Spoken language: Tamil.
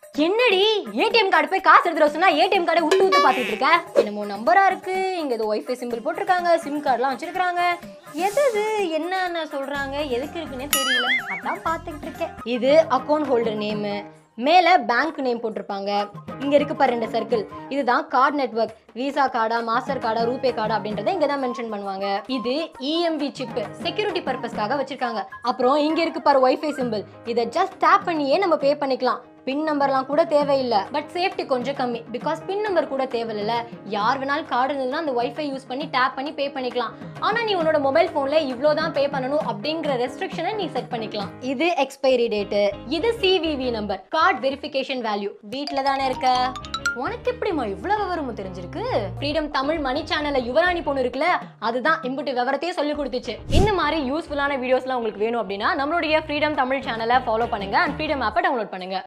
என்னடி ஏடிஎம் கார்டு போய் காசு எடுத்துட்டு வர சொன்னா ஏடிஎம் கார்டை விட்டு விட்டு பார்த்துட்டு இருக்க என்னமோ நம்பரா இருக்கு இங்க ஏதோ ஒய்ஃபை சிம்பிள் போட்டிருக்காங்க சிம் கார்டுலாம் வச்சிருக்காங்க எது இது என்னன்னு சொல்றாங்க எதுக்கு இருக்குன்னே தெரியல அதான் பார்த்துக்கிட்டு இருக்கேன் இது அக்கௌண்ட் ஹோல்டர் நேமு மேல பேங்க் நேம் போட்டிருப்பாங்க இங்க இருக்கு பாரு ரெண்டு சர்க்கிள் இதுதான் கார்டு நெட்வொர்க் விசா கார்டா மாஸ்டர் கார்டா ரூபே கார்டா அப்படின்றத இங்க தான் மென்ஷன் பண்ணுவாங்க இது இஎம்வி சிப் செக்யூரிட்டி பர்பஸ்க்காக வச்சிருக்காங்க அப்புறம் இங்க இருக்கு பாரு ஒய்ஃபை சிம்பிள் இதை ஜஸ்ட் டேப் பண்ணியே நம்ம பே பண்ணிக்கலாம் பின் நம்பர்லாம் கூட தேவையில்லை பட் சேஃப்டி கொஞ்சம் கம்மி பிகாஸ் பின் நம்பர் கூட தேவையில்ல யார் வேணாலும் கார்டு இருந்ததுன்னா அந்த ஒய்ஃபை யூஸ் பண்ணி டேப் பண்ணி பே பண்ணிக்கலாம் ஆனா நீ உன்னோட மொபைல் போன்ல இவ்வளோ தான் பே பண்ணணும் அப்படிங்கிற ரெஸ்ட்ரிக்ஷனை நீ செட் பண்ணிக்கலாம் இது எக்ஸ்பைரி டேட்டு இது CVV number card verification value வீட்டில் தானே இருக்க உனக்கு எப்படிம்மா இவ்வளவு விவரமும் தெரிஞ்சிருக்கு ஃப்ரீடம் தமிழ் மணி சேனல்ல யுவராணி பொண்ணு இருக்குல்ல அதுதான் இம்புட்டு விவரத்தையே சொல்லி கொடுத்துச்சு இந்த மாதிரி யூஸ்ஃபுல்லான வீடியோஸ்லாம் உங்களுக்கு வேணும் அப்படின்னா நம்மளுடைய ஃப்ரீடம் தமிழ் சேனலை ஃபாலோ பண்ணுங்க அண்ட் ஃப்ரீடம் ஆப்பை டவுன்லோட் பண்ணுங்க